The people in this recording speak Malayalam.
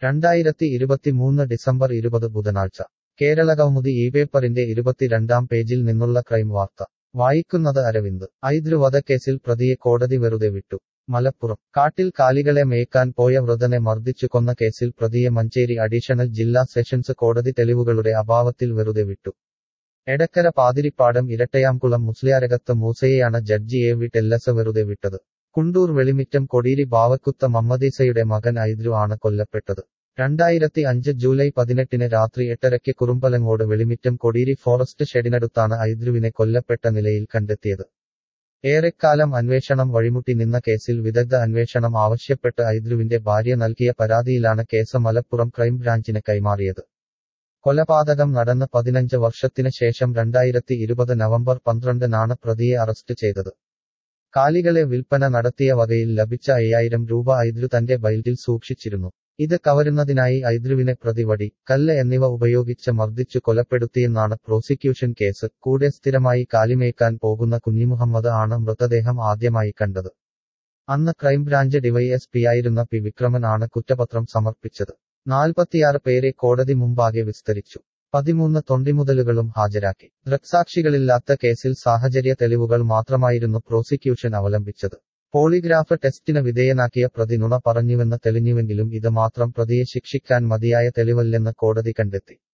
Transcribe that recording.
രണ്ടായിരത്തി ഇരുപത്തിമൂന്ന് ഡിസംബർ ഇരുപത് ബുധനാഴ്ച കേരളകൗമുദി ഈ പേപ്പറിന്റെ ഇരുപത്തിരണ്ടാം പേജിൽ നിന്നുള്ള ക്രൈം വാർത്ത വായിക്കുന്നത് അരവിന്ദ് ഐദ്രു വധക്കേസിൽ പ്രതിയെ കോടതി വെറുതെ വിട്ടു മലപ്പുറം കാട്ടിൽ കാലികളെ മേയ്ക്കാൻ പോയ വൃതനെ മർദ്ദിച്ചു കൊന്ന കേസിൽ പ്രതിയെ മഞ്ചേരി അഡീഷണൽ ജില്ലാ സെഷൻസ് കോടതി തെളിവുകളുടെ അഭാവത്തിൽ വെറുതെ വിട്ടു എടക്കര പാതിരിപ്പാടം ഇരട്ടയാംകുളം മുസ്ലിയാരകത്ത് മൂസയെയാണ് ജഡ്ജി എ വി ടെല്ലസ് വെറുതെ വിട്ടത് കുണ്ടൂർ വെളിമിറ്റം കൊടീരി ബാവക്കുത്ത മമ്മദീസയുടെ മകൻ ഐദ്രു ആണ് കൊല്ലപ്പെട്ടത് രണ്ടായിരത്തി അഞ്ച് ജൂലൈ പതിനെട്ടിന് രാത്രി എട്ടരയ്ക്ക് കുറുമ്പലങ്ങോട് വെളിമിറ്റം കൊടീരി ഫോറസ്റ്റ് ഷെഡിനടുത്താണ് ഐദ്രുവിനെ കൊല്ലപ്പെട്ട നിലയിൽ കണ്ടെത്തിയത് ഏറെക്കാലം അന്വേഷണം വഴിമുട്ടി നിന്ന കേസിൽ വിദഗ്ധ അന്വേഷണം ആവശ്യപ്പെട്ട് ഐദ്രുവിന്റെ ഭാര്യ നൽകിയ പരാതിയിലാണ് കേസ് മലപ്പുറം ക്രൈംബ്രാഞ്ചിന് കൈമാറിയത് കൊലപാതകം നടന്ന് പതിനഞ്ച് വർഷത്തിന് ശേഷം രണ്ടായിരത്തി ഇരുപത് നവംബർ പന്ത്രണ്ടിനാണ് പ്രതിയെ അറസ്റ്റ് ചെയ്തത് കാലികളെ വിൽപ്പന നടത്തിയ വകയിൽ ലഭിച്ച അയ്യായിരം രൂപ ഐദ്രു തന്റെ ബൈൽഡിൽ സൂക്ഷിച്ചിരുന്നു ഇത് കവരുന്നതിനായി ഐദ്രുവിനെ പ്രതിവടി കല്ല് എന്നിവ ഉപയോഗിച്ച് മർദ്ദിച്ചു കൊലപ്പെടുത്തിയെന്നാണ് പ്രോസിക്യൂഷൻ കേസ് കൂടെ സ്ഥിരമായി കാലിമേക്കാൻ പോകുന്ന കുഞ്ഞിമുഹമ്മദ് ആണ് മൃതദേഹം ആദ്യമായി കണ്ടത് അന്ന് ക്രൈംബ്രാഞ്ച് ഡിവൈഎസ്പിയായിരുന്ന പി വിക്രമൻ ആണ് കുറ്റപത്രം സമർപ്പിച്ചത് നാൽപ്പത്തിയാറ് പേരെ കോടതി മുമ്പാകെ വിസ്തരിച്ചു പതിമൂന്ന് തൊണ്ടിമുതലുകളും ഹാജരാക്കി ദൃക്സാക്ഷികളില്ലാത്ത കേസിൽ സാഹചര്യ തെളിവുകൾ മാത്രമായിരുന്നു പ്രോസിക്യൂഷൻ അവലംബിച്ചത് പോളിഗ്രാഫ് ടെസ്റ്റിന് വിധേയനാക്കിയ പ്രതി നുണ പറഞ്ഞുവെന്ന് തെളിഞ്ഞുവെങ്കിലും ഇത് മാത്രം പ്രതിയെ ശിക്ഷിക്കാൻ മതിയായ തെളിവല്ലെന്ന് കോടതി കണ്ടെത്തി